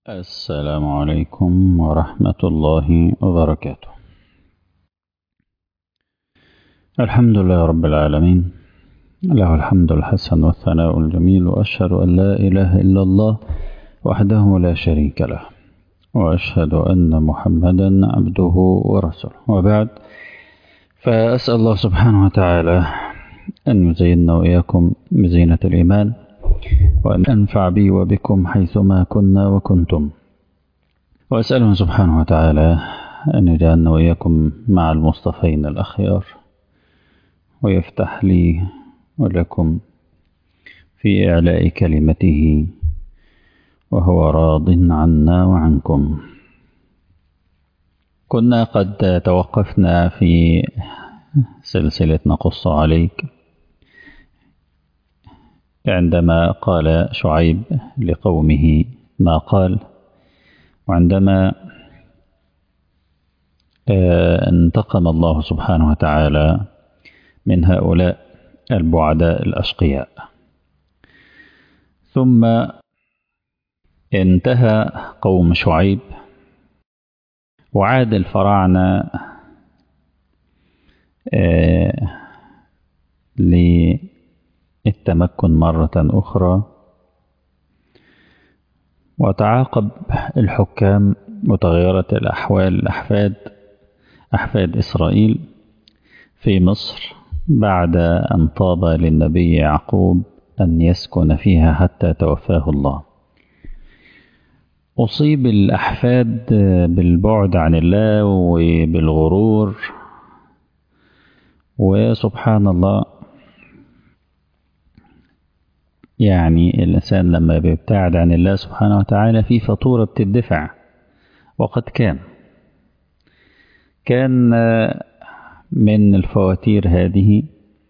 السلام عليكم ورحمة الله وبركاته الحمد لله رب العالمين له الحمد الحسن والثناء الجميل وأشهد أن لا إله إلا الله وحده لا شريك له وأشهد أن محمدا عبده ورسوله وبعد فأسأل الله سبحانه وتعالى أن يزيننا وإياكم بزينة الإيمان وأن أنفع بي وبكم حيثما كنا وكنتم وأسأله سبحانه وتعالى أن يجعلنا وإياكم مع المصطفين الأخيار ويفتح لي ولكم في إعلاء كلمته وهو راض عنا وعنكم كنا قد توقفنا في سلسلة نقص عليك عندما قال شعيب لقومه ما قال وعندما انتقم الله سبحانه وتعالى من هؤلاء البعداء الأشقياء ثم انتهى قوم شعيب وعاد الفراعنة للتمكن مرة أخرى وتعاقب الحكام وتغيرت الأحوال الأحفاد أحفاد إسرائيل في مصر بعد أن طاب للنبي يعقوب أن يسكن فيها حتى توفاه الله أصيب الأحفاد بالبعد عن الله وبالغرور وسبحان الله يعني الإنسان لما بيبتعد عن الله سبحانه وتعالى في فاتورة بتدفع وقد كان كان من الفواتير هذه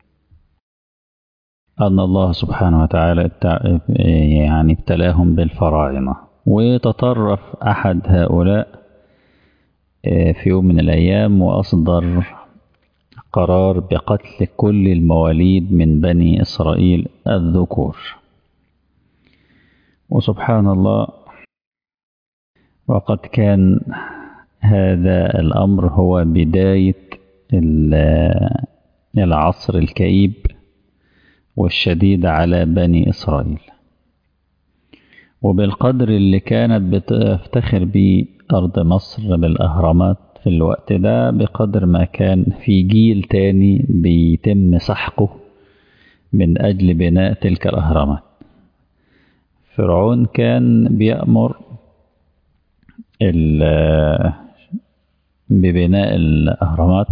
أن الله سبحانه وتعالى يعني ابتلاهم بالفراعنة وتطرف أحد هؤلاء في يوم من الأيام وأصدر قرار بقتل كل المواليد من بني إسرائيل الذكور وسبحان الله وقد كان هذا الأمر هو بداية العصر الكئيب والشديد على بني إسرائيل وبالقدر اللي كانت بتفتخر به أرض مصر بالأهرامات في الوقت ده بقدر ما كان في جيل تاني بيتم سحقه من أجل بناء تلك الأهرامات فرعون كان بيأمر ببناء الأهرامات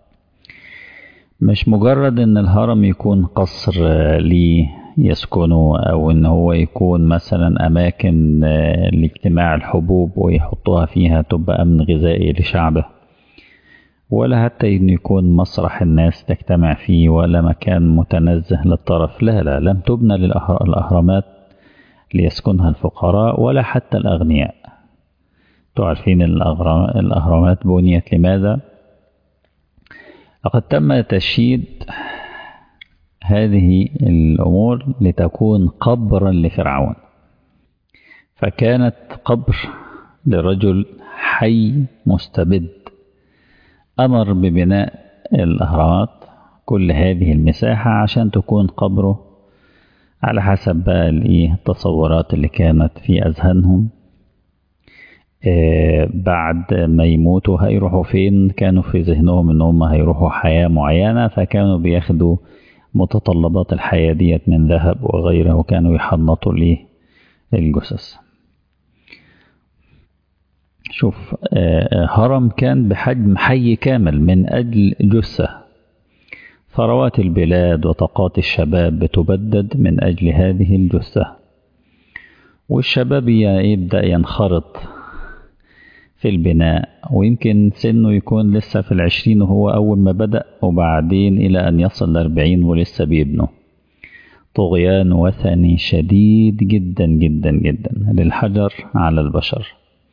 مش مجرد ان الهرم يكون قصر ليه يسكنوا او ان هو يكون مثلا اماكن لاجتماع الحبوب ويحطوها فيها تبقى امن غذائي لشعبه ولا حتى انه يكون مسرح الناس تجتمع فيه ولا مكان متنزه للطرف لا لا لم تبنى للاهرامات ليسكنها الفقراء ولا حتى الاغنياء تعرفين الاهرامات بنيت لماذا لقد تم تشييد هذه الأمور لتكون قبرا لفرعون فكانت قبر لرجل حي مستبد أمر ببناء الأهرامات كل هذه المساحة عشان تكون قبره على حسب بقى التصورات اللي كانت في أذهانهم بعد ما يموتوا هيروحوا فين كانوا في ذهنهم ان هم هيروحوا حياة معينة فكانوا بياخدوا متطلبات الحياة ديت من ذهب وغيره وكانوا يحنطوا ليه الجثث شوف هرم كان بحجم حي كامل من أجل جثة ثروات البلاد وطاقات الشباب بتبدد من أجل هذه الجثة والشباب يبدأ ينخرط في البناء ويمكن سنه يكون لسه في العشرين وهو أول ما بدأ وبعدين إلى أن يصل لأربعين ولسه بيبنوا طغيان وثني شديد جدا جدا جدا للحجر على البشر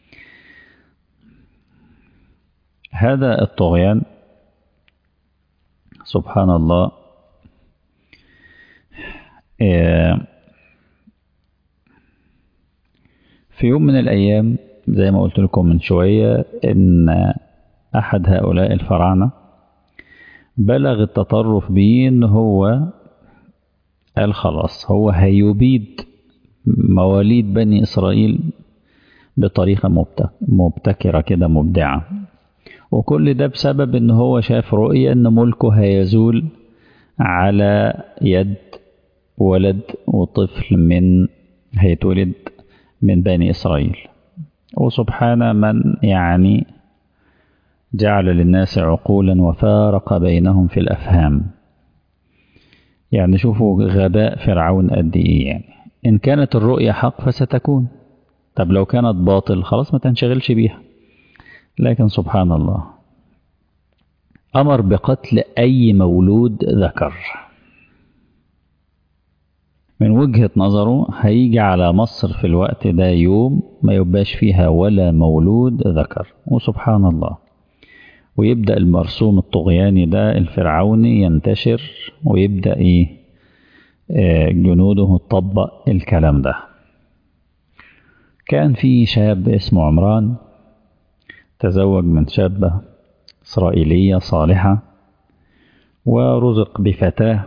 هذا الطغيان سبحان الله في يوم من الأيام زي ما قلت لكم من شوية إن أحد هؤلاء الفراعنة بلغ التطرف بيه إن هو قال خلاص هو هيبيد مواليد بني إسرائيل بطريقة مبتكرة كده مبدعة وكل ده بسبب إن هو شاف رؤية إن ملكه هيزول على يد ولد وطفل من هيتولد من بني إسرائيل وسبحان من يعني جعل للناس عقولا وفارق بينهم في الأفهام يعني شوفوا غباء فرعون قد إيه يعني إن كانت الرؤية حق فستكون طب لو كانت باطل خلاص ما تنشغلش بيها لكن سبحان الله أمر بقتل أي مولود ذكر من وجهة نظره هيجي على مصر في الوقت ده يوم ما يبقاش فيها ولا مولود ذكر وسبحان الله ويبدأ المرسوم الطغياني ده الفرعوني ينتشر ويبدأ إيه جنوده تطبق الكلام ده كان في شاب اسمه عمران تزوج من شابة إسرائيلية صالحة ورزق بفتاة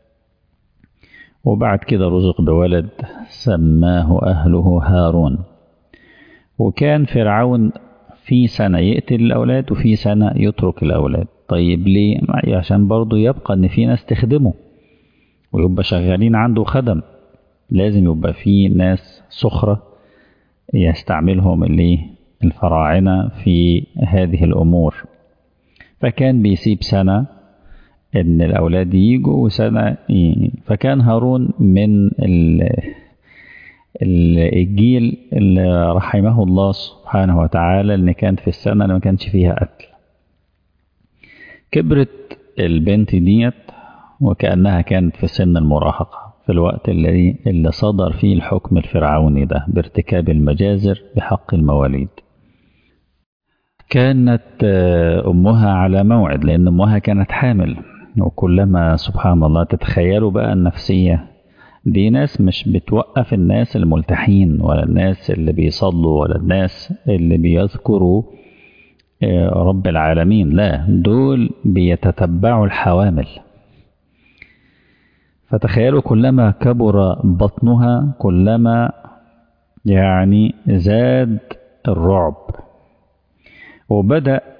وبعد كده رزق بولد سماه أهله هارون وكان فرعون في سنة يقتل الأولاد وفي سنة يترك الأولاد طيب ليه؟ عشان برضه يبقى إن في ناس تخدمه ويبقى شغالين عنده خدم لازم يبقى في ناس سخرة يستعملهم اللي الفراعنة في هذه الأمور فكان بيسيب سنة إن الأولاد يجوا وسنة فكان هارون من الجيل اللي رحمه الله سبحانه وتعالى اللي كانت في السنة اللي ما كانش فيها قتل كبرت البنت ديت وكأنها كانت في سن المراهقة في الوقت الذي اللي صدر فيه الحكم الفرعوني ده بارتكاب المجازر بحق المواليد كانت أمها على موعد لأن أمها كانت حامل وكلما سبحان الله تتخيلوا بقى النفسية دي ناس مش بتوقف الناس الملتحين ولا الناس اللي بيصلوا ولا الناس اللي بيذكروا رب العالمين لا دول بيتتبعوا الحوامل فتخيلوا كلما كبر بطنها كلما يعني زاد الرعب وبدأ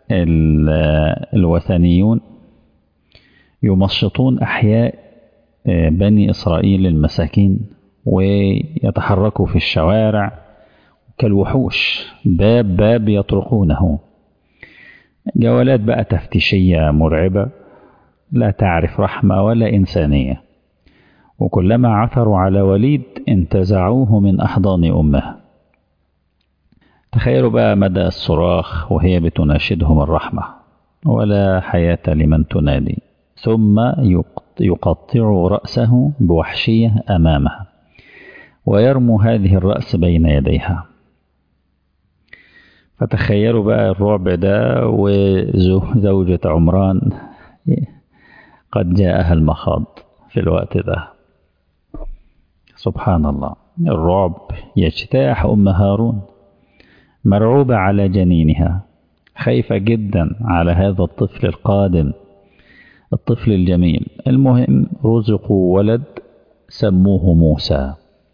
الوثنيون يمشطون أحياء بني إسرائيل المساكين ويتحركوا في الشوارع كالوحوش باب باب يطرقونه جولات بقى تفتيشية مرعبة لا تعرف رحمة ولا إنسانية وكلما عثروا على وليد انتزعوه من أحضان أمه تخيلوا بقى مدى الصراخ وهي بتناشدهم الرحمة ولا حياة لمن تنادي ثم يقطع رأسه بوحشية أمامها ويرمو هذه الرأس بين يديها فتخيلوا بقى الرعب ده وزوجة عمران قد جاءها المخاض في الوقت ده سبحان الله الرعب يجتاح أم هارون مرعوبة على جنينها خايفة جدا على هذا الطفل القادم الطفل الجميل المهم رزقوا ولد سموه موسى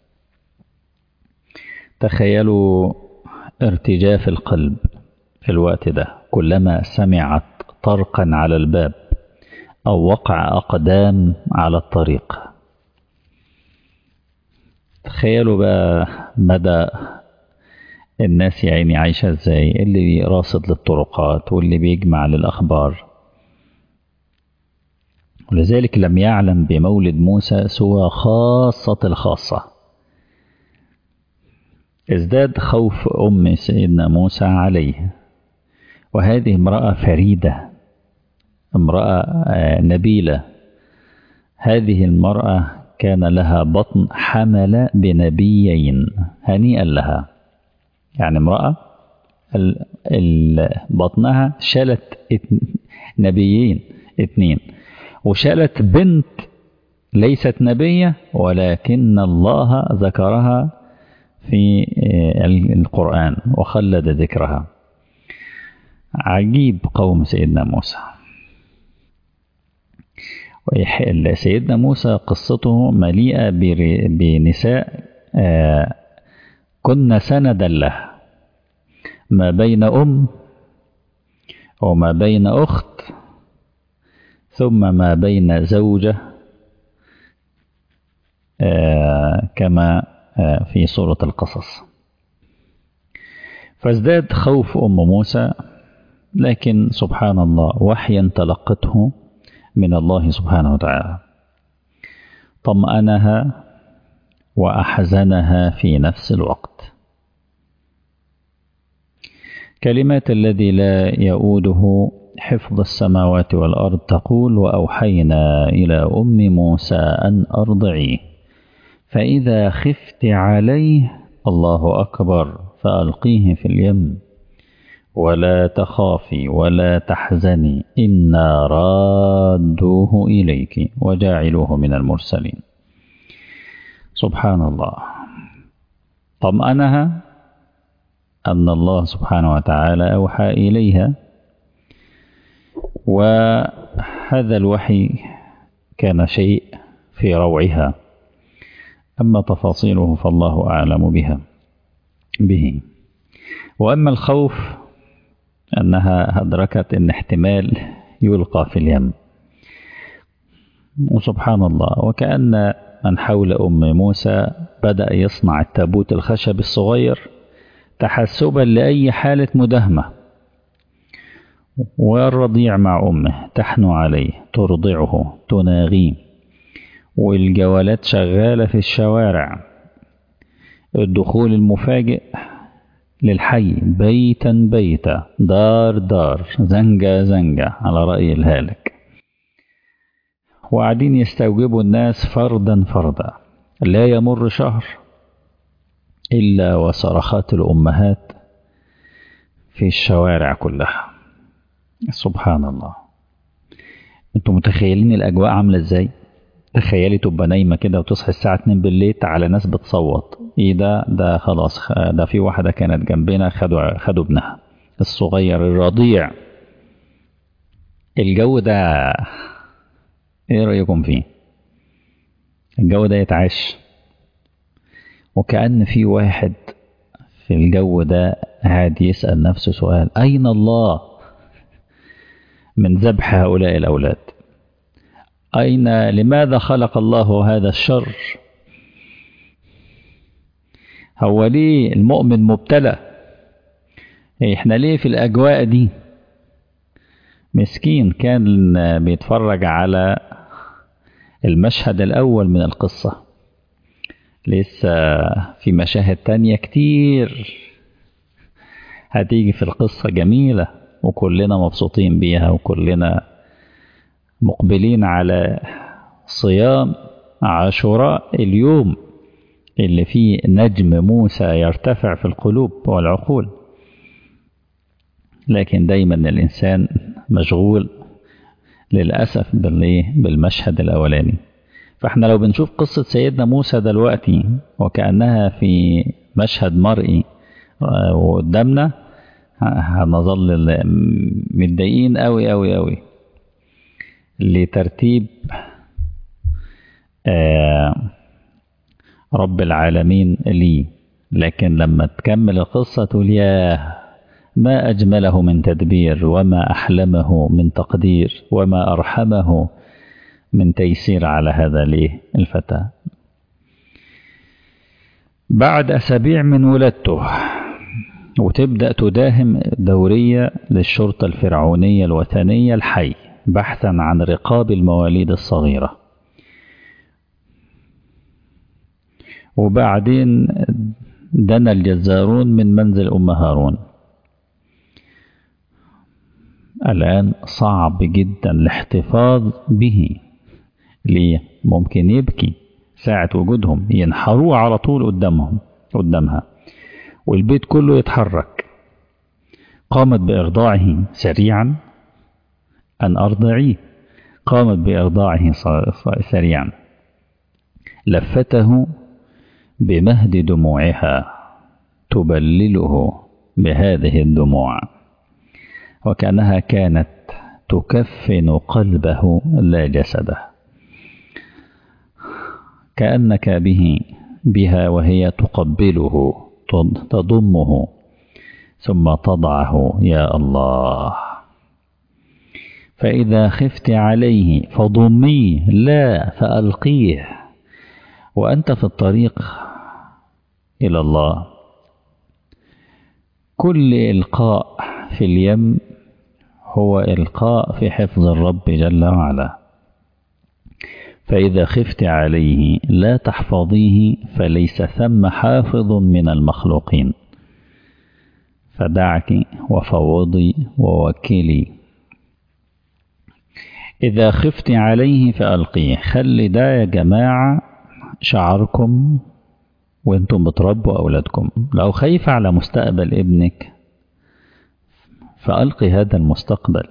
تخيلوا ارتجاف القلب في الوقت ده كلما سمعت طرقا على الباب أو وقع أقدام على الطريق تخيلوا بقى مدى الناس يا عيني عايشة ازاي اللي راصد للطرقات واللي بيجمع للأخبار ولذلك لم يعلم بمولد موسى سوى خاصة الخاصة ازداد خوف أم سيدنا موسى عليه وهذه امرأة فريدة امرأة نبيلة هذه المرأة كان لها بطن حمل بنبيين هنيئا لها يعني امرأة بطنها شلت نبيين اثنين وشلت بنت ليست نبية ولكن الله ذكرها في القرآن وخلد ذكرها عجيب قوم سيدنا موسى سيدنا موسى قصته مليئة بنساء كن سندا له ما بين أم وما بين أخت ثم ما بين زوجة كما في سورة القصص فازداد خوف أم موسى لكن سبحان الله وحيا تلقته من الله سبحانه وتعالى طمأنها وأحزنها في نفس الوقت كلمات الذي لا يؤوده حفظ السماوات والأرض تقول وأوحينا إلى أم موسى أن أرضعيه فإذا خفت عليه الله أكبر فألقيه في اليم ولا تخافي ولا تحزني إنا رادوه إليك وجاعلوه من المرسلين سبحان الله طمأنها أن الله سبحانه وتعالى أوحى إليها وهذا الوحي كان شيء في روعها أما تفاصيله فالله أعلم بها به وأما الخوف أنها أدركت أن احتمال يلقى في اليم وسبحان الله وكأن من حول أم موسى بدأ يصنع التابوت الخشب الصغير تحسبا لأي حالة مداهمة والرضيع مع أمه تحنو عليه ترضعه تناغيه والجولات شغالة في الشوارع الدخول المفاجئ للحي بيتا بيتا دار دار زنجة زنجة على رأي الهالك وقاعدين يستوجبوا الناس فردا فردا لا يمر شهر إلا وصرخات الأمهات في الشوارع كلها سبحان الله انتوا متخيلين الأجواء عاملة ازاي تخيلي تبقى نايمة كده وتصحي الساعة 2 بالليل على ناس بتصوت ايه ده ده خلاص ده في واحدة كانت جنبنا خدوا خدوا ابنها الصغير الرضيع الجو ده ايه رأيكم فيه الجو ده يتعاش وكأن في واحد في الجو ده قاعد يسأل نفسه سؤال أين الله من ذبح هؤلاء الأولاد أين لماذا خلق الله هذا الشر هو ليه المؤمن مبتلى احنا ليه في الأجواء دي مسكين كان بيتفرج على المشهد الأول من القصة لسه في مشاهد تانية كتير هتيجي في القصة جميلة وكلنا مبسوطين بيها وكلنا مقبلين على صيام عاشوراء اليوم اللي فيه نجم موسى يرتفع في القلوب والعقول لكن دايما الإنسان مشغول للأسف بالمشهد الأولاني فاحنا لو بنشوف قصة سيدنا موسى دلوقتي وكأنها في مشهد مرئي وقدامنا هنظل متضايقين قوي قوي قوي لترتيب رب العالمين لي لكن لما تكمل القصة تقول ياه ما أجمله من تدبير وما أحلمه من تقدير وما أرحمه من تيسير على هذا ليه الفتى بعد أسابيع من ولادته وتبدأ تداهم دورية للشرطة الفرعونية الوثنية الحي بحثا عن رقاب المواليد الصغيرة وبعدين دنا الجزارون من منزل أم هارون الآن صعب جدا الاحتفاظ به ليه ممكن يبكي ساعة وجودهم ينحروه على طول قدامهم قدامها والبيت كله يتحرك قامت بإرضاعه سريعا أن أرضعيه قامت بإرضاعه سريعا لفته بمهد دموعها تبلله بهذه الدموع وكأنها كانت تكفن قلبه لا جسده كأنك به بها وهي تقبله تضمه ثم تضعه يا الله فإذا خفت عليه فضميه لا فألقيه وأنت في الطريق إلى الله كل إلقاء في اليم هو إلقاء في حفظ الرب جل وعلا فإذا خفت عليه لا تحفظيه فليس ثم حافظ من المخلوقين فدعك وفوضي ووكلي إذا خفت عليه فألقيه خلي ده يا جماعة شعركم وانتم بتربوا أولادكم لو خايف على مستقبل ابنك فألقي هذا المستقبل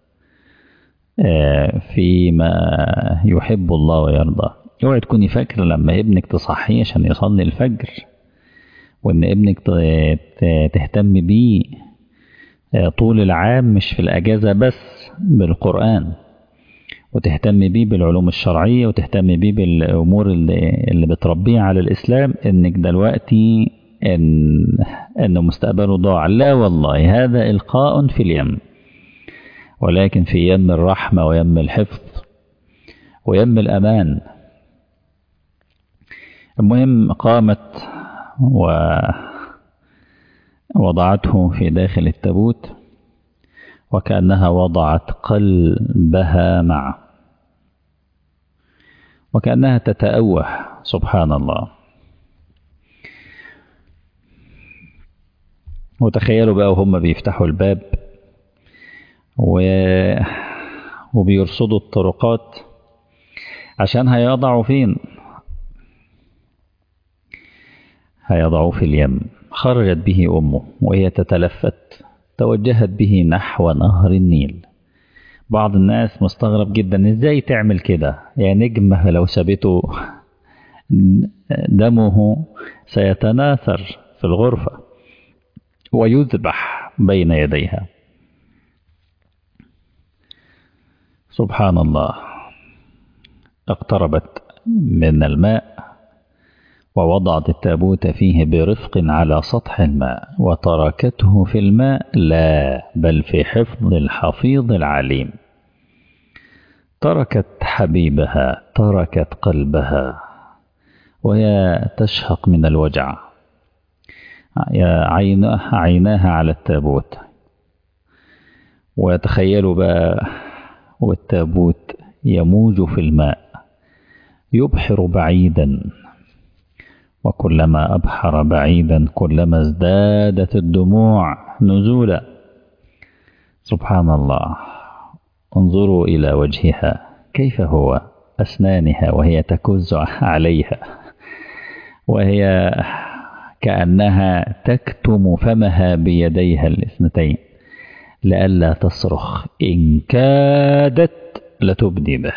فيما يحب الله ويرضى اوعي تكوني فاكرة لما ابنك تصحيه عشان يصلي الفجر وان ابنك تهتم بيه طول العام مش في الأجازة بس بالقرآن وتهتم بيه بالعلوم الشرعية وتهتم بيه بالأمور اللي, اللي بتربيه على الإسلام إنك دلوقتي إن, إن مستقبله ضاع لا والله هذا إلقاء في اليم ولكن في يم الرحمة ويم الحفظ ويم الأمان المهم قامت ووضعته في داخل التابوت وكأنها وضعت قلبها معه وكأنها تتأوه سبحان الله وتخيلوا بقى وهم بيفتحوا الباب و... وبيرصدوا الطرقات عشان هيضعوا فين هيضعوا في اليم خرجت به أمه وهي تتلفت توجهت به نحو نهر النيل بعض الناس مستغرب جدا ازاي تعمل كده يا نجمة لو سابته دمه سيتناثر في الغرفة ويذبح بين يديها سبحان الله اقتربت من الماء ووضعت التابوت فيه برفق على سطح الماء وتركته في الماء لا بل في حفظ الحفيظ العليم تركت حبيبها تركت قلبها وهي تشهق من الوجع عيناها, عيناها على التابوت ويتخيلوا بقى والتابوت يموج في الماء يبحر بعيدا وكلما أبحر بعيدا كلما ازدادت الدموع نزولا سبحان الله انظروا إلى وجهها كيف هو أسنانها وهي تكز عليها وهي كأنها تكتم فمها بيديها الاثنتين لئلا تصرخ إن كادت لتبدي به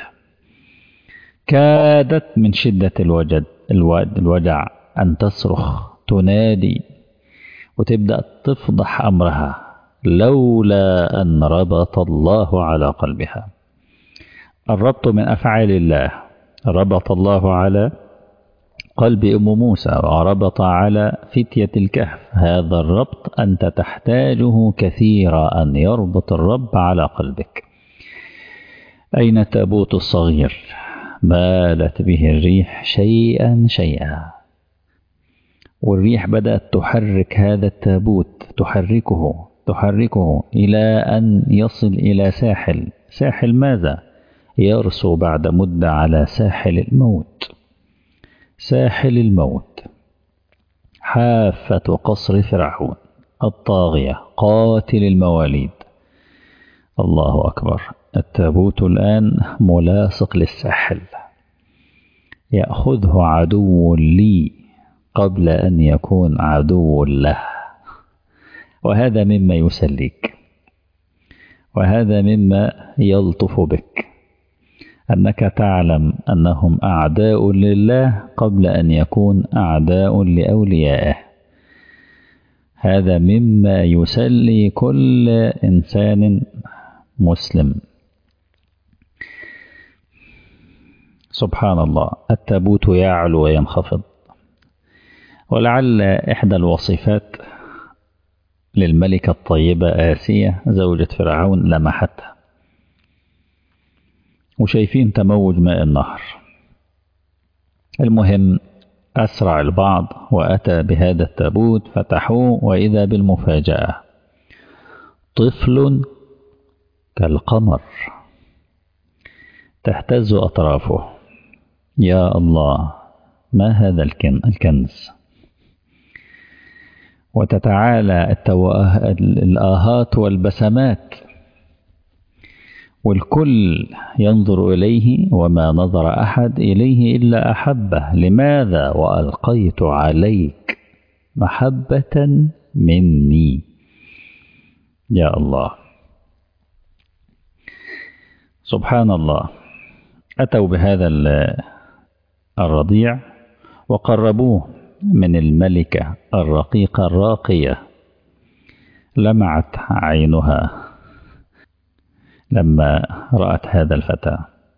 كادت من شدة الوجد الوجع أن تصرخ تنادي وتبدأ تفضح أمرها لولا أن ربط الله على قلبها الربط من أفعال الله ربط الله على قلب أم موسى وربط على فتية الكهف هذا الربط أنت تحتاجه كثيرا أن يربط الرب على قلبك أين التابوت الصغير مالت به الريح شيئا شيئا والريح بدأت تحرك هذا التابوت تحركه تحركه إلى أن يصل إلى ساحل ساحل ماذا؟ يرسو بعد مدة على ساحل الموت ساحل الموت حافة قصر فرعون الطاغية قاتل المواليد الله أكبر التابوت الآن ملاصق للساحل يأخذه عدو لي قبل أن يكون عدو له وهذا مما يسليك وهذا مما يلطف بك أنك تعلم أنهم أعداء لله قبل أن يكون أعداء لأوليائه هذا مما يسلي كل إنسان مسلم سبحان الله التابوت يعلو وينخفض ولعل إحدى الوصفات للملكة الطيبة آسية زوجة فرعون لمحتها وشايفين تموج ماء النهر المهم أسرع البعض وأتى بهذا التابوت فتحوه وإذا بالمفاجأة طفل كالقمر تهتز أطرافه يا الله ما هذا الكنز وتتعالى الآهات والبسمات والكل ينظر إليه وما نظر أحد إليه إلا أحبه لماذا وألقيت عليك محبة مني يا الله سبحان الله أتوا بهذا الرضيع وقربوه من الملكة الرقيقة الراقية لمعت عينها لما رأت هذا الفتى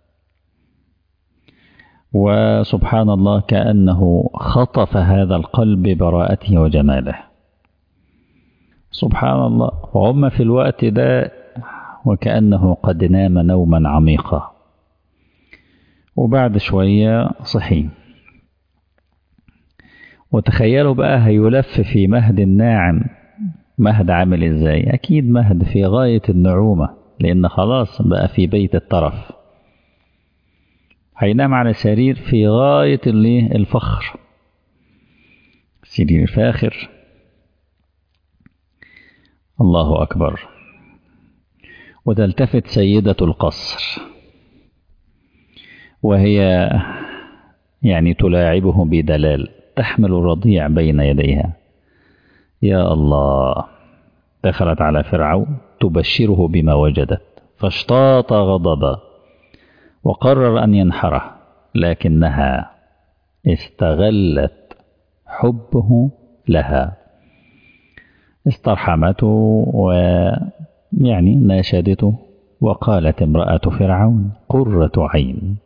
وسبحان الله كأنه خطف هذا القلب ببراءته وجماله سبحان الله وهم في الوقت ده وكأنه قد نام نوما عميقا وبعد شوية صحي وتخيلوا بقى هيلف في مهد ناعم مهد عامل ازاي اكيد مهد في غاية النعومة لان خلاص بقى في بيت الطرف هينام على سرير في غاية الفخر سرير فاخر الله أكبر وتلتفت سيدة القصر وهي يعني تلاعبه بدلال تحمل الرضيع بين يديها يا الله دخلت على فرعون تبشره بما وجدت فاشتاط غضبا وقرر أن ينحره لكنها استغلت حبه لها استرحمته ويعني ناشدته وقالت امرأة فرعون قرة عين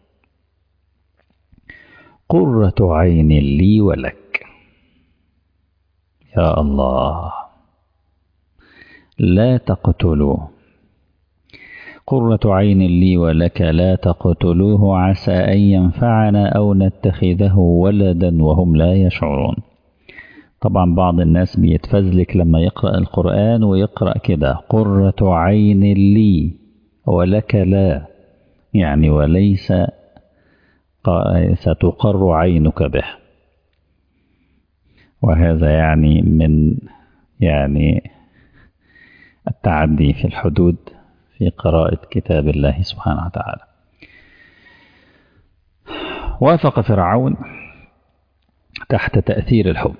قرة عين لي ولك يا الله لا تقتلوه قرة عين لي ولك لا تقتلوه عسى أن ينفعنا أو نتخذه ولدا وهم لا يشعرون طبعا بعض الناس بيتفزلك لما يقرأ القرآن ويقرأ كده قرة عين لي ولك لا يعني وليس ستقر عينك به وهذا يعني من يعني التعدي في الحدود في قراءة كتاب الله سبحانه وتعالى وافق فرعون تحت تأثير الحب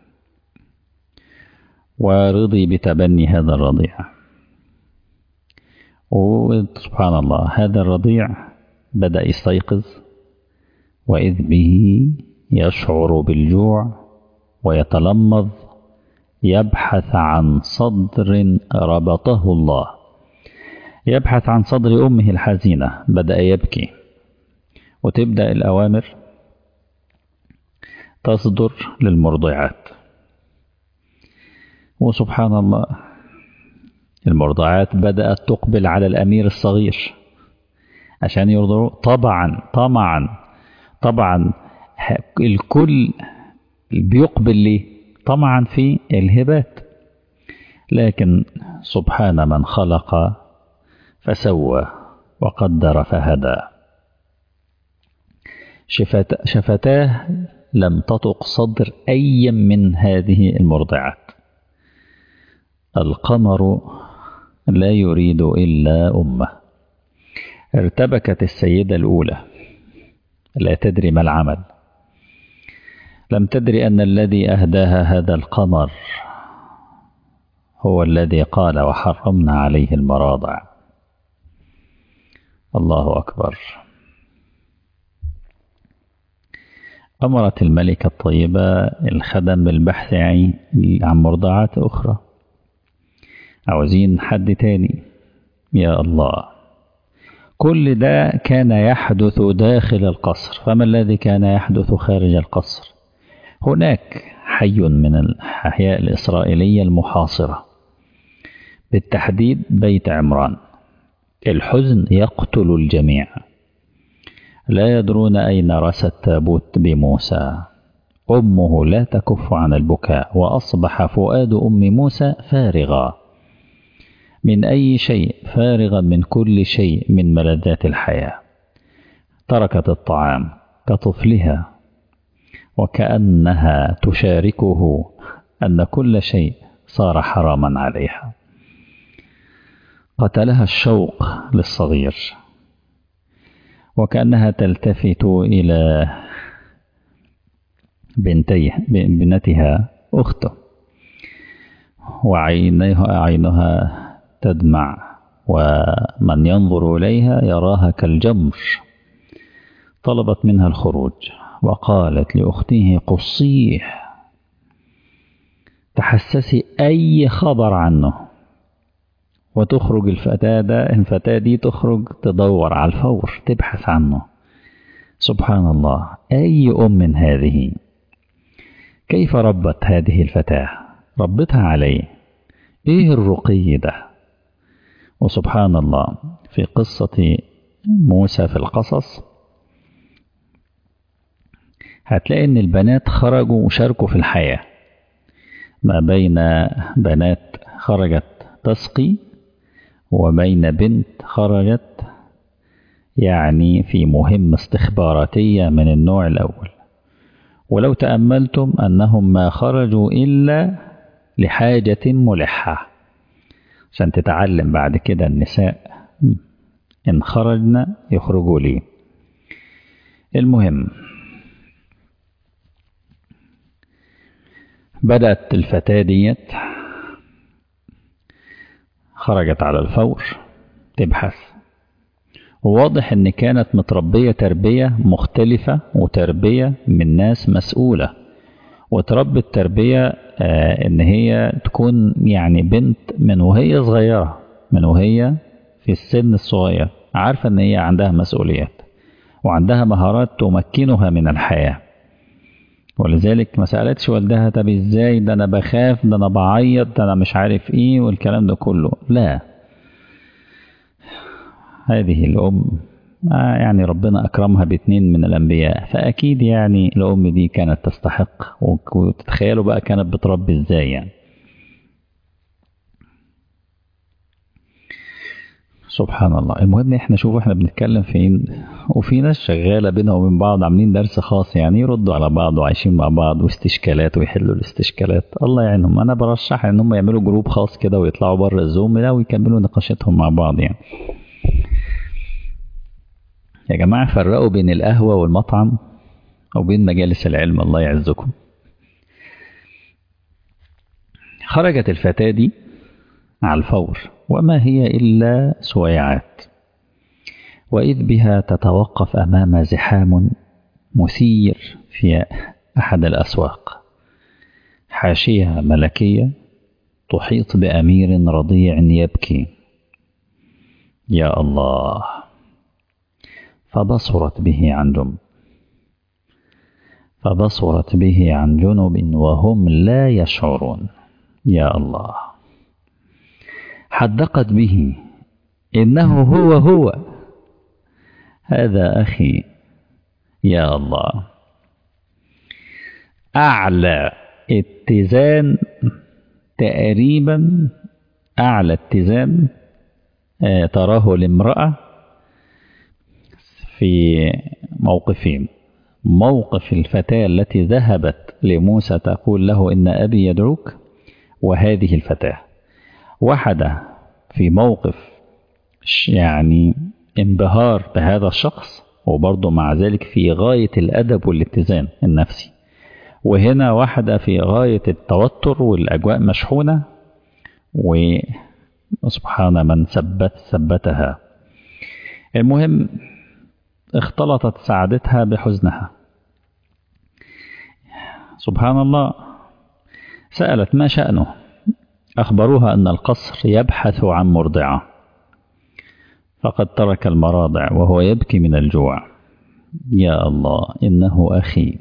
ورضي بتبني هذا الرضيع وسبحان الله هذا الرضيع بدأ يستيقظ وإذ به يشعر بالجوع ويتلمظ يبحث عن صدر ربطه الله يبحث عن صدر أمه الحزينة بدأ يبكي وتبدأ الأوامر تصدر للمرضعات وسبحان الله المرضعات بدأت تقبل على الأمير الصغير عشان يرضعوا طبعا طبعا طبعا الكل بيقبل ليه طمعا في الهبات لكن سبحان من خلق فسوى وقدر فهدى شفت شفتاه لم تطق صدر أي من هذه المرضعات القمر لا يريد إلا أمه ارتبكت السيدة الأولى لا تدري ما العمل لم تدري أن الذي أهداها هذا القمر هو الذي قال وحرمنا عليه المراضع الله أكبر أمرت الملكة الطيبة الخدم بالبحث عن مرضعات أخرى عاوزين حد تاني يا الله كل ده كان يحدث داخل القصر فما الذي كان يحدث خارج القصر هناك حي من الأحياء الإسرائيلية المحاصرة بالتحديد بيت عمران الحزن يقتل الجميع لا يدرون أين رس التابوت بموسى أمه لا تكف عن البكاء وأصبح فؤاد أم موسى فارغا من أي شيء فارغا من كل شيء من ملذات الحياة تركت الطعام كطفلها وكأنها تشاركه أن كل شيء صار حراما عليها قتلها الشوق للصغير وكأنها تلتفت إلى بنتيه بنتها أخته وعينها عينها تدمع ومن ينظر إليها يراها كالجمر طلبت منها الخروج وقالت لأخته قصيه تحسسي أي خبر عنه وتخرج الفتاة ده الفتاة دي تخرج تدور على الفور تبحث عنه سبحان الله أي أم هذه كيف ربت هذه الفتاة ربتها عليه إيه الرقي ده وسبحان الله في قصة موسى في القصص هتلاقي ان البنات خرجوا وشاركوا في الحياة ما بين بنات خرجت تسقي وبين بنت خرجت يعني في مهمة استخباراتية من النوع الأول ولو تأملتم أنهم ما خرجوا إلا لحاجة ملحة عشان تتعلم بعد كده النساء إن خرجنا يخرجوا لي المهم بدأت الفتاة ديت خرجت على الفور تبحث وواضح ان كانت متربية تربية مختلفة وتربية من ناس مسؤولة وتربت تربية آه ان هي تكون يعني بنت من وهي صغيرة من وهي في السن الصغير عارفة ان هي عندها مسؤوليات وعندها مهارات تمكنها من الحياه ولذلك ما سألتش والدها طب ازاي ده انا بخاف ده انا بعيط ده انا مش عارف ايه والكلام ده كله لا هذه الأم آه يعني ربنا أكرمها باتنين من الأنبياء فأكيد يعني الأم دي كانت تستحق وتتخيلوا بقى كانت بتربي ازاي يعني سبحان الله المهم احنا شوف احنا بنتكلم فين وفي ناس شغالة بينهم وبين بعض عاملين درس خاص يعني يردوا على بعض وعايشين مع بعض واستشكالات ويحلوا الاستشكالات الله يعينهم انا برشح ان هم يعملوا جروب خاص كده ويطلعوا بره الزوم ده ويكملوا نقاشاتهم مع بعض يعني يا جماعة فرقوا بين القهوة والمطعم وبين مجالس العلم الله يعزكم خرجت الفتاة دي على الفور وما هي إلا سويعات وإذ بها تتوقف أمام زحام مثير في أحد الأسواق حاشية ملكية تحيط بأمير رضيع يبكي يا الله فبصرت به عن جنب فبصرت به عن جنب وهم لا يشعرون يا الله حدقت به إنه هو هو هذا أخي يا الله أعلى اتزان تقريبا أعلى اتزان تراه الامرأة في موقفين موقف الفتاة التي ذهبت لموسى تقول له إن أبي يدعوك وهذه الفتاة واحدة في موقف يعني انبهار بهذا الشخص وبرضه مع ذلك في غاية الأدب والاتزان النفسي وهنا واحدة في غاية التوتر والأجواء مشحونة وسبحان من ثبت ثبتها المهم اختلطت سعادتها بحزنها سبحان الله سألت ما شأنه أخبروها أن القصر يبحث عن مرضعة فقد ترك المراضع وهو يبكي من الجوع يا الله إنه أخي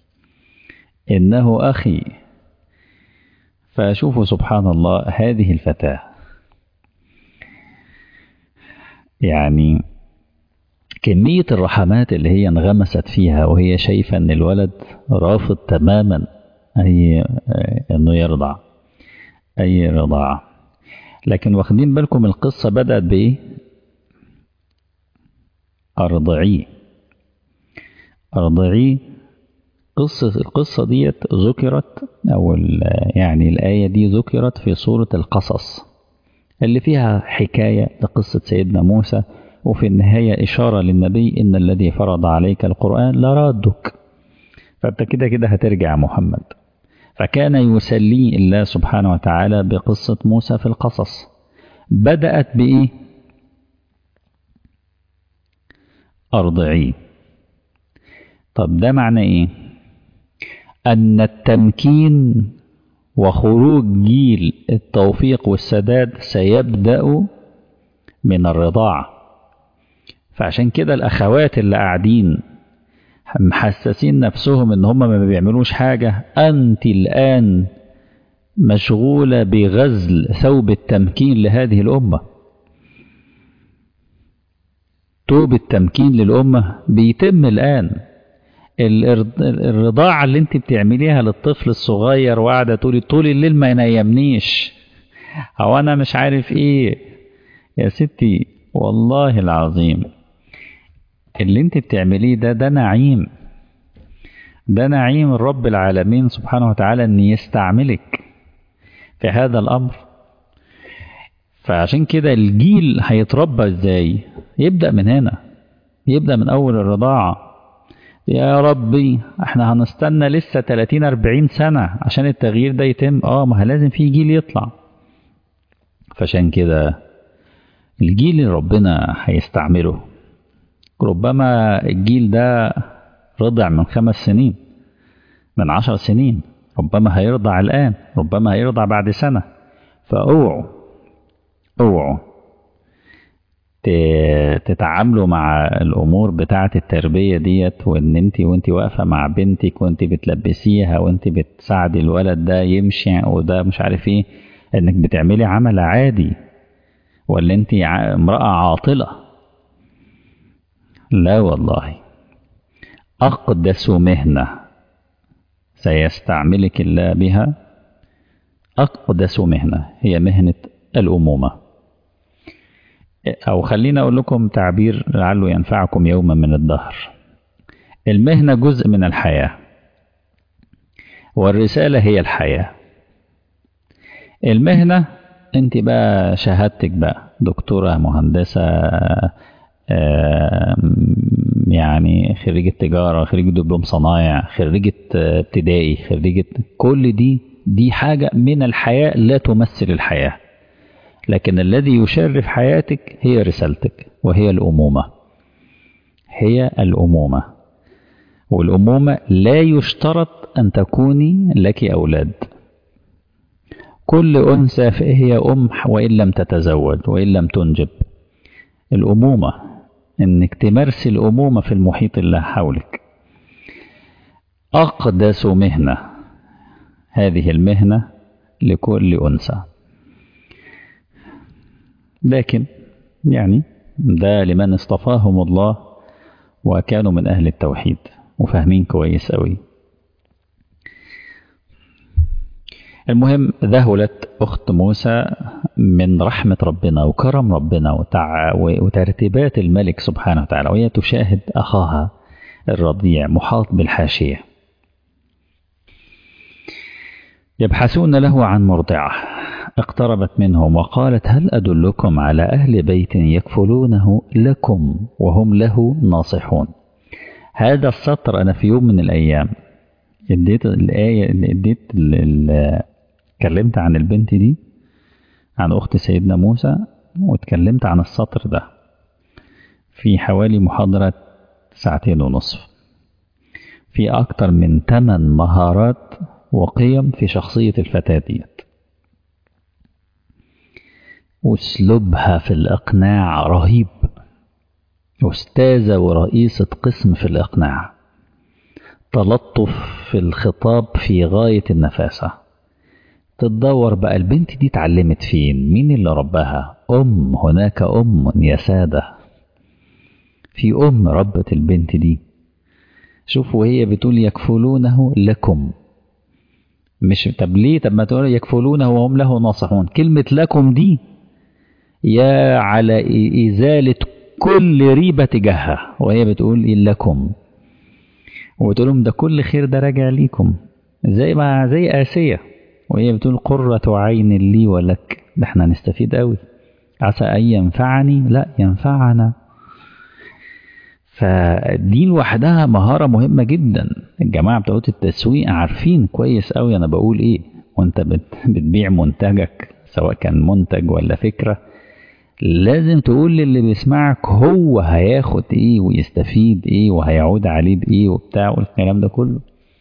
إنه أخي فشوفوا سبحان الله هذه الفتاة يعني كمية الرحمات اللي هي انغمست فيها وهي شايفة ان الولد رافض تماما اي انه يرضع اي رضاعة لكن واخدين بالكم القصة بدأت بايه ارضعيه ارضعيه قصة القصة ديت ذكرت أو يعني الآية دي ذكرت في سورة القصص اللي فيها حكاية لقصة سيدنا موسى وفي النهاية إشارة للنبي إن الذي فرض عليك القرآن لرادك فأنت كده كده هترجع محمد فكان يسلي الله سبحانه وتعالى بقصة موسى في القصص بدأت بإيه؟ أرضعيه طب ده معنى إيه؟ أن التمكين وخروج جيل التوفيق والسداد سيبدأ من الرضاعة فعشان كده الأخوات اللي قاعدين محسسين نفسهم إن هم ما بيعملوش حاجة أنت الآن مشغولة بغزل ثوب التمكين لهذه الأمة توب التمكين للأمة بيتم الآن الرضاعة اللي انت بتعمليها للطفل الصغير وقاعدة تقولي طول الليل ما ينامنيش او انا مش عارف ايه يا ستي والله العظيم اللي انت بتعمليه ده ده نعيم ده نعيم رب العالمين سبحانه وتعالى ان يستعملك في هذا الامر فعشان كده الجيل هيتربى ازاي يبدأ من هنا يبدأ من اول الرضاعه يا ربي احنا هنستنى لسه 30 40 سنة عشان التغيير ده يتم اه ما لازم في جيل يطلع فعشان كده الجيل اللي ربنا هيستعمله ربما الجيل ده رضع من خمس سنين من عشر سنين ربما هيرضع الآن ربما هيرضع بعد سنة فاوعوا اوعوا تتعاملوا مع الامور بتاعه التربيه ديت وان انت وانت واقفه مع بنتك وانت بتلبسيها وانت بتساعدي الولد ده يمشي وده مش عارف ايه انك بتعملي عمل عادي ولا انت امراه عاطله لا والله اقدس مهنه سيستعملك الله بها اقدس مهنه هي مهنه الامومه أو خلينا أقول لكم تعبير لعله ينفعكم يوما من الدهر المهنة جزء من الحياة والرسالة هي الحياة المهنة أنت بقى شهادتك بقى دكتورة مهندسة يعني خريجة تجارة خريجة دبلوم صنايع خريجة ابتدائي خريجة كل دي دي حاجة من الحياة لا تمثل الحياة لكن الذي يشرف حياتك هي رسالتك وهي الأمومة هي الأمومة والأمومة لا يشترط أن تكوني لك أولاد كل أنثى هي أم وإن لم تتزوج وإن لم تنجب الأمومة إنك تمارسي الأمومة في المحيط اللي حولك أقدس مهنة هذه المهنة لكل أنثى لكن يعني ده لمن اصطفاهم الله وكانوا من أهل التوحيد وفاهمين كويس أوي المهم ذهلت أخت موسى من رحمة ربنا وكرم ربنا وتع... وترتيبات الملك سبحانه وتعالى وهي تشاهد أخاها الرضيع محاط بالحاشية يبحثون له عن مرضعة اقتربت منهم وقالت هل أدلكم على أهل بيت يكفلونه لكم وهم له ناصحون هذا السطر أنا في يوم من الأيام اديت الآية اللي اديت اتكلمت عن البنت دي عن أخت سيدنا موسى واتكلمت عن السطر ده في حوالي محاضرة ساعتين ونصف في أكتر من 8 مهارات وقيم في شخصية الفتاة ديت أسلوبها في الإقناع رهيب أستاذة ورئيسة قسم في الإقناع تلطف في الخطاب في غاية النفاسة تدور بقى البنت دي اتعلمت فين مين اللي رباها أم هناك أم يا سادة في أم ربت البنت دي شوفوا هي بتقول يكفلونه لكم مش طب ليه طب ما تقول يكفلونه وهم له ناصحون كلمة لكم دي يا على إزالة كل ريبة تجاهها وهي بتقول لكم وبتقول لهم ده كل خير ده راجع ليكم زي ما زي آسية وهي بتقول قرة عين لي ولك ده احنا نستفيد قوي عسى أن ينفعني لا ينفعنا فدي لوحدها مهارة مهمة جدا الجماعة بتوع التسويق عارفين كويس قوي أنا بقول إيه وأنت بتبيع منتجك سواء كان منتج ولا فكرة لازم تقول للي بيسمعك هو هياخد ايه ويستفيد ايه وهيعود عليه بايه وبتاع والكلام ده كله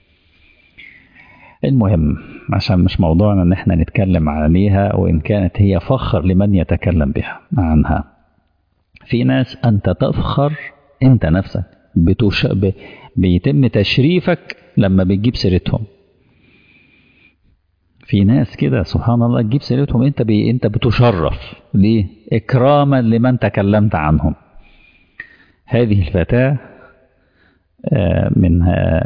المهم عشان مش موضوعنا ان احنا نتكلم عليها وان كانت هي فخر لمن يتكلم بها عنها في ناس انت تفخر انت نفسك بتش... ب... بيتم تشريفك لما بتجيب سيرتهم في ناس كده سبحان الله تجيب سيرتهم انت بي انت بتشرف ليه اكراما لمن تكلمت عنهم هذه الفتاه من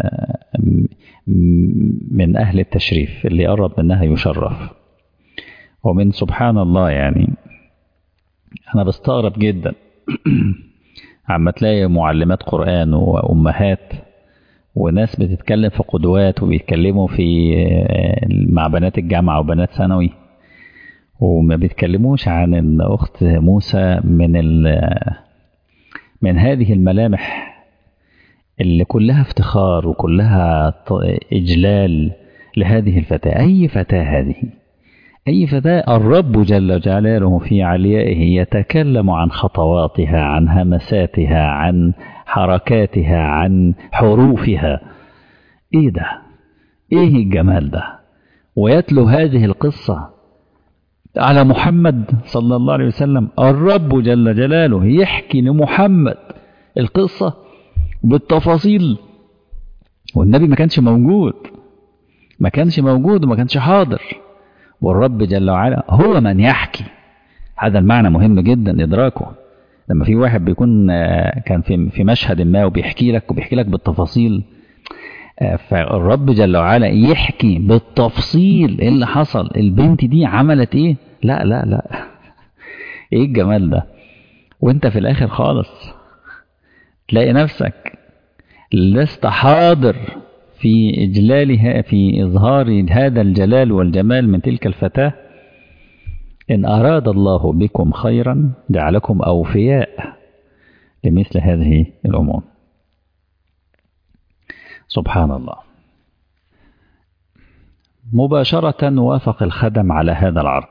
من اهل التشريف اللي قرب منها يشرف ومن سبحان الله يعني انا بستغرب جدا عما تلاقي معلمات قران وامهات وناس بتتكلم في قدوات وبيتكلموا في مع بنات الجامعة وبنات ثانوي وما بيتكلموش عن ان اخت موسى من من هذه الملامح اللي كلها افتخار وكلها اجلال لهذه الفتاة اي فتاة هذه اي فتاة الرب جل جلاله في عليائه يتكلم عن خطواتها عن همساتها عن حركاتها عن حروفها ايه ده ايه الجمال ده ويتلو هذه القصة على محمد صلى الله عليه وسلم الرب جل جلاله يحكي لمحمد القصة بالتفاصيل والنبي ما كانش موجود ما كانش موجود وما كانش حاضر والرب جل وعلا هو من يحكي هذا المعنى مهم جدا إدراكه لما في واحد بيكون كان في في مشهد ما وبيحكي لك وبيحكي لك بالتفاصيل فالرب جل وعلا يحكي بالتفصيل ايه اللي حصل البنت دي عملت ايه لا لا لا ايه الجمال ده وانت في الاخر خالص تلاقي نفسك لست حاضر في اجلالها في اظهار هذا الجلال والجمال من تلك الفتاه إن أراد الله بكم خيرا جعلكم أوفياء لمثل هذه الأمور سبحان الله مباشرة وافق الخدم على هذا العرض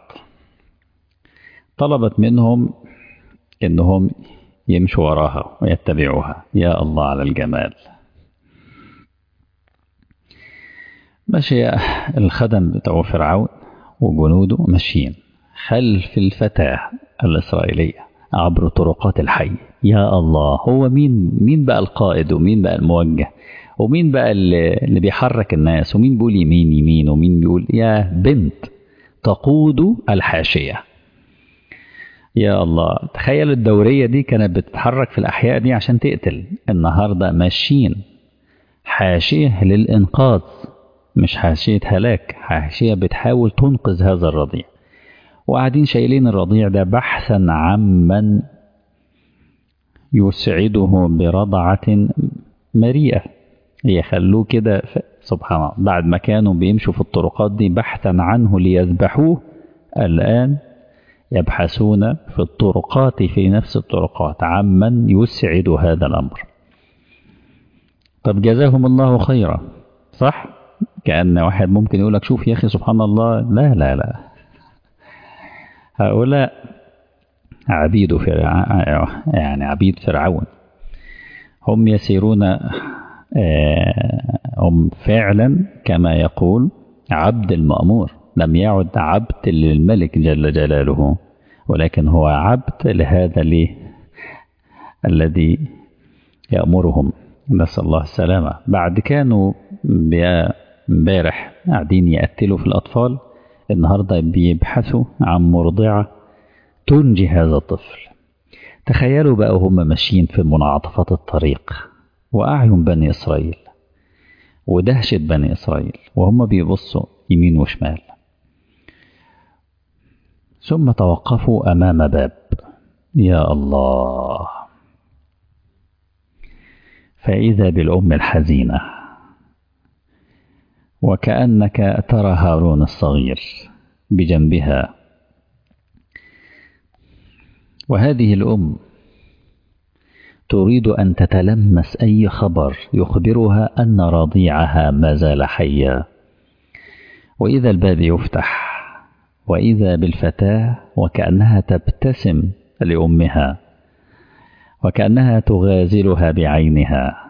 طلبت منهم إنهم يمشوا وراها ويتبعوها يا الله على الجمال مشي الخدم بتوع فرعون وجنوده ماشيين خلف الفتاة الإسرائيلية عبر طرقات الحي يا الله هو مين مين بقى القائد ومين بقى الموجه ومين بقى اللي بيحرك الناس ومين بيقول يمين يمين ومين بيقول يا بنت تقود الحاشية يا الله تخيل الدورية دي كانت بتتحرك في الأحياء دي عشان تقتل النهاردة ماشيين حاشية للإنقاذ مش حاشية هلاك حاشية بتحاول تنقذ هذا الرضيع وقاعدين شايلين الرضيع ده بحثا عمن يسعده برضعة مريئة يخلوه كده سبحان الله بعد ما كانوا بيمشوا في الطرقات دي بحثا عنه ليذبحوه الآن يبحثون في الطرقات في نفس الطرقات عمن يسعد هذا الأمر طب جزاهم الله خيرا صح كأن واحد ممكن يقول لك شوف يا أخي سبحان الله لا لا لا هؤلاء عبيد فرع... يعني عبيد فرعون هم يسيرون هم فعلا كما يقول عبد المأمور لم يعد عبد للملك جل جلاله ولكن هو عبد لهذا ليه الذي يأمرهم نسأل الله السلامة بعد كانوا امبارح قاعدين يقتلوا في الأطفال النهاردة بيبحثوا عن مرضعة تنجي هذا الطفل تخيلوا بقى هم ماشيين في منعطفات الطريق وأعين بني إسرائيل ودهشة بني إسرائيل وهم بيبصوا يمين وشمال ثم توقفوا أمام باب يا الله فإذا بالأم الحزينة وكأنك ترى هارون الصغير بجنبها وهذه الأم تريد أن تتلمس أي خبر يخبرها أن رضيعها ما زال حيا وإذا الباب يفتح وإذا بالفتاة وكأنها تبتسم لأمها وكأنها تغازلها بعينها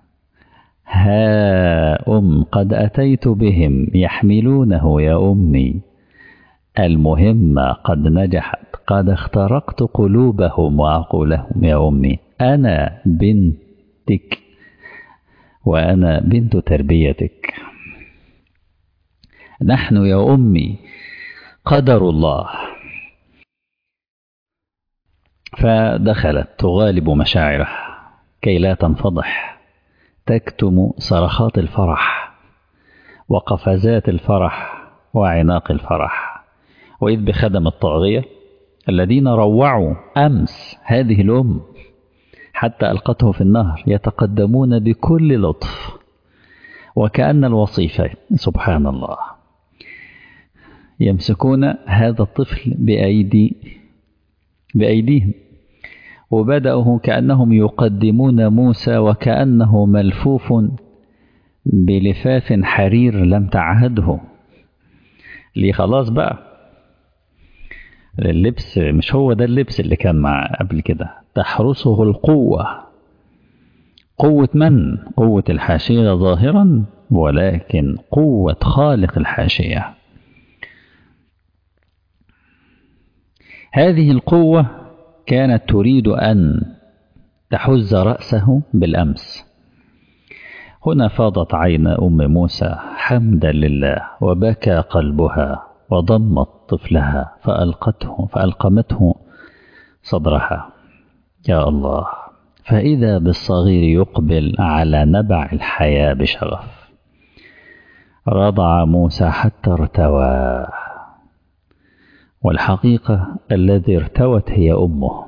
ها أم قد أتيت بهم يحملونه يا أمي المهمة قد نجحت قد اخترقت قلوبهم وعقولهم يا أمي أنا بنتك وأنا بنت تربيتك نحن يا أمي قدر الله فدخلت تغالب مشاعره كي لا تنفضح تكتم صرخات الفرح وقفزات الفرح وعناق الفرح وإذ بخدم الطاغية الذين روعوا أمس هذه الأم حتى ألقته في النهر يتقدمون بكل لطف وكأن الوصيفة سبحان الله يمسكون هذا الطفل بأيدي بأيديهم وبدأوا كأنهم يقدمون موسى وكأنه ملفوف بلفاف حرير لم تعهده ليه خلاص بقى اللبس مش هو ده اللبس اللي كان مع قبل كده تحرسه القوة قوة من؟ قوة الحاشية ظاهرا ولكن قوة خالق الحاشية هذه القوة كانت تريد أن تحز رأسه بالأمس هنا فاضت عين أم موسى حمدا لله وبكى قلبها وضمت طفلها فألقته فألقمته صدرها يا الله فإذا بالصغير يقبل على نبع الحياة بشغف رضع موسى حتى ارتوى والحقيقة الذي ارتوت هي أمه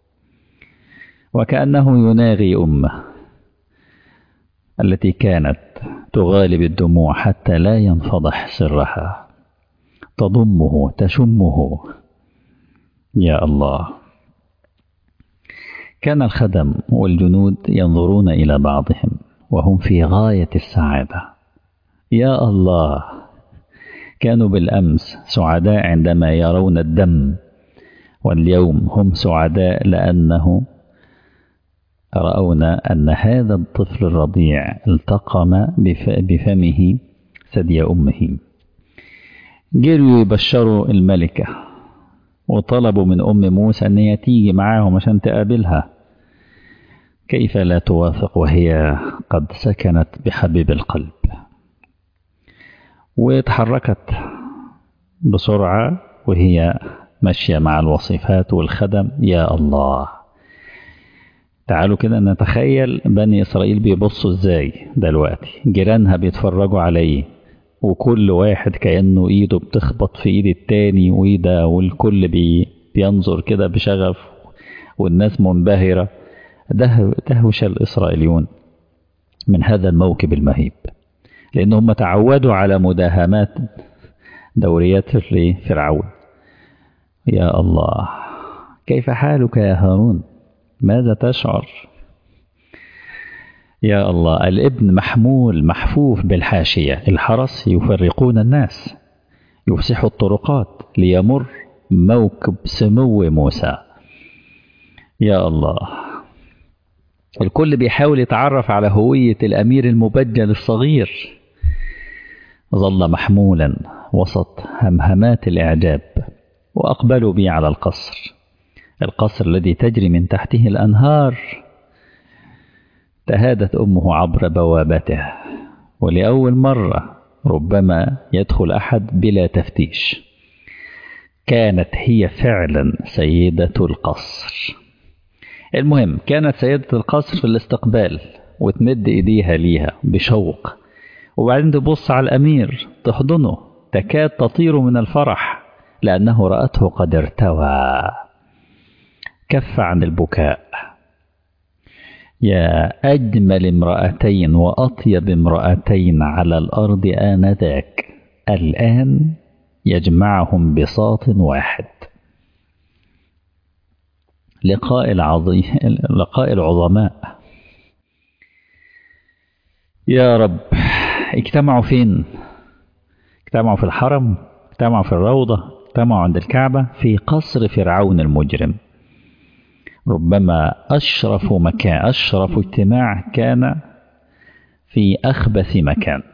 وكأنه يناغي أمه التي كانت تغالب الدموع حتى لا ينفضح سرها تضمه تشمه يا الله كان الخدم والجنود ينظرون إلى بعضهم وهم في غاية السعادة يا الله كانوا بالأمس سعداء عندما يرون الدم واليوم هم سعداء لأنه رأونا أن هذا الطفل الرضيع التقم بفمه ثدي أمه جريوا يبشروا الملكة وطلبوا من أم موسى أن هي تيجي معاهم عشان تقابلها كيف لا توافق وهي قد سكنت بحبيب القلب وتحركت بسرعة وهي ماشية مع الوصفات والخدم يا الله تعالوا كده نتخيل بني إسرائيل بيبصوا إزاي دلوقتي جيرانها بيتفرجوا عليه وكل واحد كأنه إيده بتخبط في إيد التاني وإيده والكل بي بينظر كده بشغف والناس منبهرة ده دهوش الإسرائيليون من هذا الموكب المهيب لأنهم تعودوا على مداهمات دوريات فرعون يا الله كيف حالك يا هارون ماذا تشعر يا الله الابن محمول محفوف بالحاشية الحرس يفرقون الناس يفسحوا الطرقات ليمر موكب سمو موسى يا الله الكل بيحاول يتعرف على هوية الأمير المبجل الصغير ظل محمولا وسط همهمات الإعجاب وأقبلوا بي على القصر القصر الذي تجري من تحته الأنهار تهادت أمه عبر بوابته ولأول مرة ربما يدخل أحد بلا تفتيش كانت هي فعلا سيدة القصر المهم كانت سيدة القصر في الاستقبال وتمد إيديها ليها بشوق وبعدين تبص على الأمير تحضنه تكاد تطير من الفرح لأنه رأته قد ارتوى كف عن البكاء يا أجمل امرأتين وأطيب امرأتين على الأرض آنذاك الآن يجمعهم بساط واحد لقاء العظيم لقاء العظماء يا رب اجتمعوا فين اجتمعوا في الحرم اجتمعوا في الروضة اجتمعوا عند الكعبة في قصر فرعون المجرم ربما أشرف مكان أشرف اجتماع كان في أخبث مكان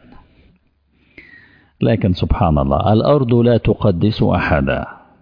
لكن سبحان الله الأرض لا تقدس أحدا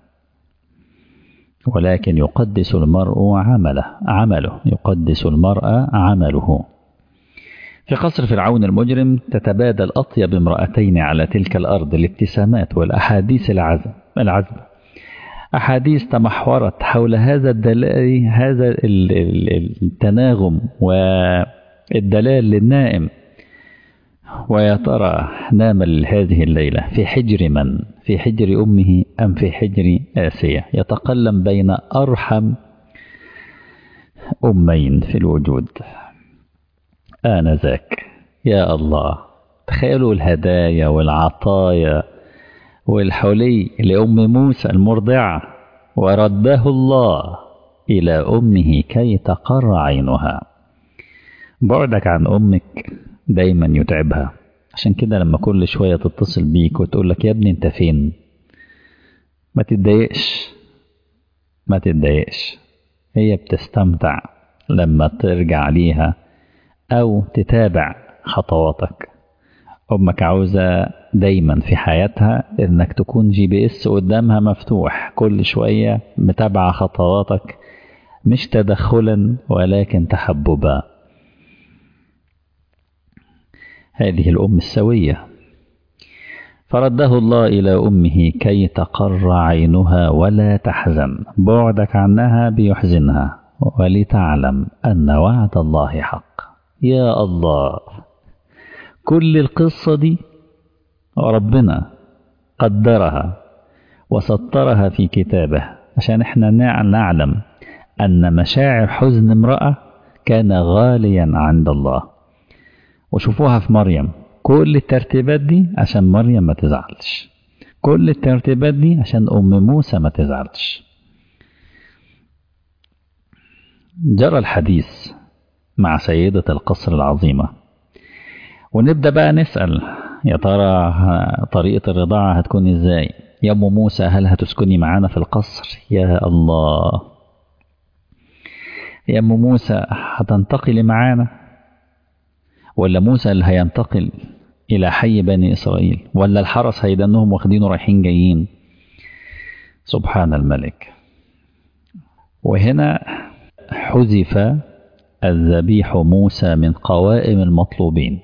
ولكن يقدس المرء عمله عمله يقدس المرء عمله في قصر فرعون المجرم تتبادل أطيب امرأتين على تلك الأرض الابتسامات والأحاديث العذب العذبة أحاديث تمحورت حول هذا الدلال هذا التناغم والدلال للنائم ويا ترى نام هذه الليلة في حجر من في حجر أمه أم في حجر آسية يتقلم بين أرحم أمين في الوجود آنذاك يا الله تخيلوا الهدايا والعطايا والحلي لأم موسى المرضعة ورده الله إلى أمه كي تقر عينها بعدك عن أمك دايما يتعبها عشان كده لما كل شوية تتصل بيك وتقول لك يا ابني انت فين ما تتضايقش ما تتضايقش هي بتستمتع لما ترجع ليها أو تتابع خطواتك أمك عاوزة دايما في حياتها إنك تكون جي بي إس قدامها مفتوح كل شوية متابعة خطواتك مش تدخلا ولكن تحببا هذه الأم السوية فرده الله إلى أمه كي تقر عينها ولا تحزن بعدك عنها بيحزنها ولتعلم أن وعد الله حق يا الله كل القصة دي ربنا قدرها وسطرها في كتابه عشان احنا نعلم أن مشاعر حزن امرأة كان غاليا عند الله وشوفوها في مريم كل الترتيبات دي عشان مريم ما تزعلش كل الترتيبات دي عشان أم موسى ما تزعلش جرى الحديث مع سيدة القصر العظيمة ونبدأ بقى نسأل يا ترى طريقة الرضاعة هتكون ازاي يا أم موسى هل هتسكني معانا في القصر يا الله يا أم موسى هتنتقلي معانا ولا موسى اللي هينتقل إلى حي بني إسرائيل ولا الحرس هيدنهم واخدينه رايحين جايين سبحان الملك وهنا حذف الذبيح موسى من قوائم المطلوبين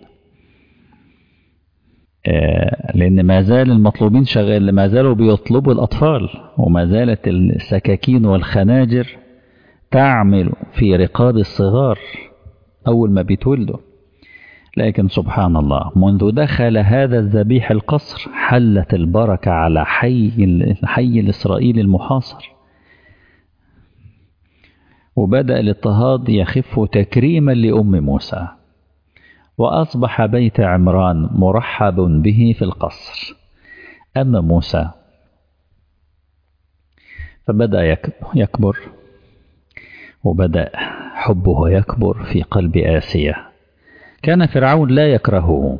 لأن ما زال المطلوبين شغال ما زالوا بيطلبوا الأطفال وما زالت السكاكين والخناجر تعمل في رقاب الصغار أول ما بيتولدوا لكن سبحان الله منذ دخل هذا الذبيح القصر حلت البركة على حي الحي الإسرائيلي المحاصر وبدأ الاضطهاد يخف تكريما لأم موسى وأصبح بيت عمران مرحب به في القصر أما موسى فبدأ يكبر وبدأ حبه يكبر في قلب آسيا كان فرعون لا يكرهه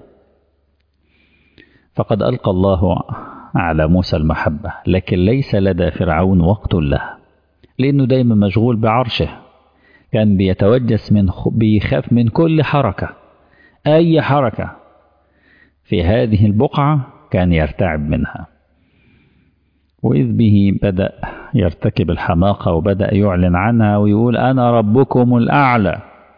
فقد ألقى الله على موسى المحبة لكن ليس لدى فرعون وقت له لأنه دايما مشغول بعرشه كان بيتوجس من خ... بيخاف من كل حركة أي حركة في هذه البقعة كان يرتعب منها وإذ به بدأ يرتكب الحماقة وبدأ يعلن عنها ويقول أنا ربكم الأعلى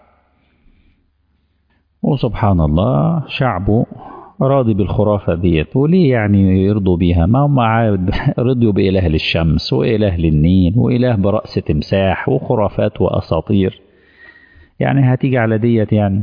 وسبحان الله شعبه راضي بالخرافة ديت وليه يعني يرضوا بيها ما هم رضيوا بإله للشمس وإله للنيل وإله برأس تمساح وخرافات وأساطير يعني هتيجي على ديت يعني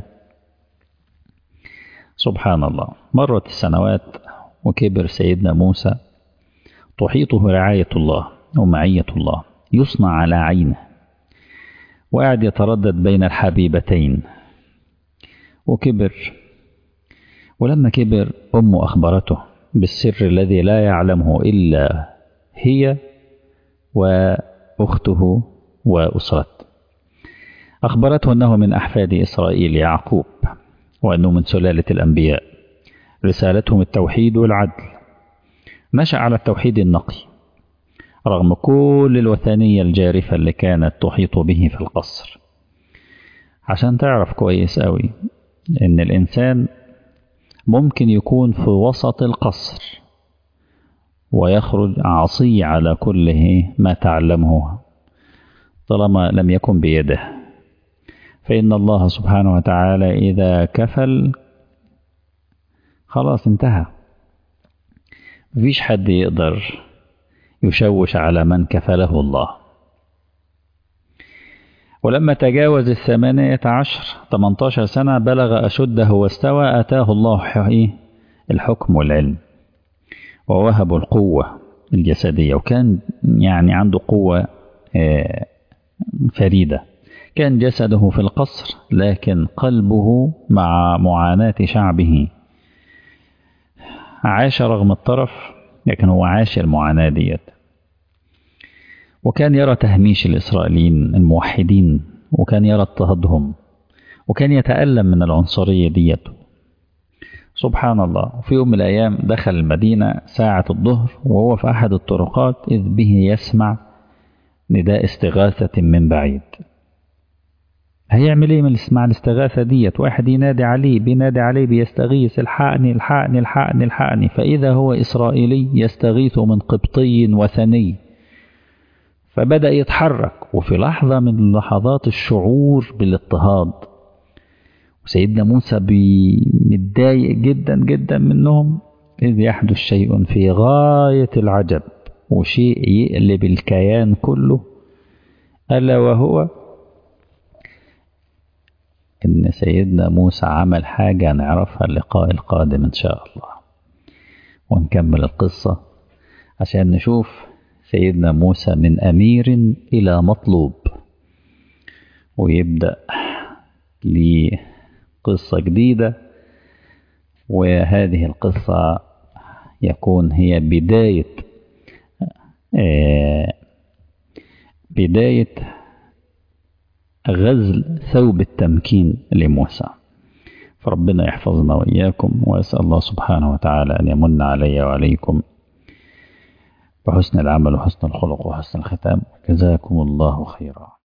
سبحان الله مرت السنوات وكبر سيدنا موسى تحيطه رعاية الله ومعية الله يصنع على عينه وقاعد يتردد بين الحبيبتين وكبر ولما كبر أمه أخبرته بالسر الذي لا يعلمه إلا هي وأخته وأسرته أخبرته أنه من أحفاد إسرائيل يعقوب وأنه من سلالة الأنبياء رسالتهم التوحيد والعدل نشأ على التوحيد النقي رغم كل الوثنية الجارفة اللي كانت تحيط به في القصر عشان تعرف كويس قوي إن الإنسان ممكن يكون في وسط القصر ويخرج عصي على كل ما تعلمه طالما لم يكن بيده فإن الله سبحانه وتعالى إذا كفل خلاص انتهى مفيش حد يقدر يشوش على من كفله الله ولما تجاوز الثمانية عشر 18 سنة بلغ أشده واستوى أتاه الله الحكم والعلم ووهب القوة الجسدية وكان يعني عنده قوة فريدة كان جسده في القصر لكن قلبه مع معاناة شعبه عاش رغم الطرف لكن هو عاش المعاناة ديت وكان يرى تهميش الإسرائيليين الموحدين وكان يرى اضطهادهم وكان يتألم من العنصرية ديت سبحان الله وفي يوم من الأيام دخل المدينة ساعة الظهر وهو في أحد الطرقات إذ به يسمع نداء استغاثة من بعيد هيعمل ايه من اسمع الاستغاثة ديت واحد ينادي عليه بينادي عليه بيستغيث الحقني الحقني الحقني الحقني فإذا هو إسرائيلي يستغيث من قبطي وثني فبدأ يتحرك وفي لحظة من لحظات الشعور بالاضطهاد وسيدنا موسى متضايق جدا جدا منهم إذ يحدث شيء في غاية العجب وشيء يقلب الكيان كله ألا وهو إن سيدنا موسى عمل حاجة نعرفها اللقاء القادم إن شاء الله ونكمل القصة عشان نشوف سيدنا موسى من أمير إلى مطلوب ويبدأ لقصة جديدة وهذه القصة يكون هي بداية بداية غزل ثوب التمكين لموسى فربنا يحفظنا وإياكم وأسأل الله سبحانه وتعالى أن يمن علي وعليكم بحسن العمل وحسن الخلق وحسن الختام جزاكم الله خيرا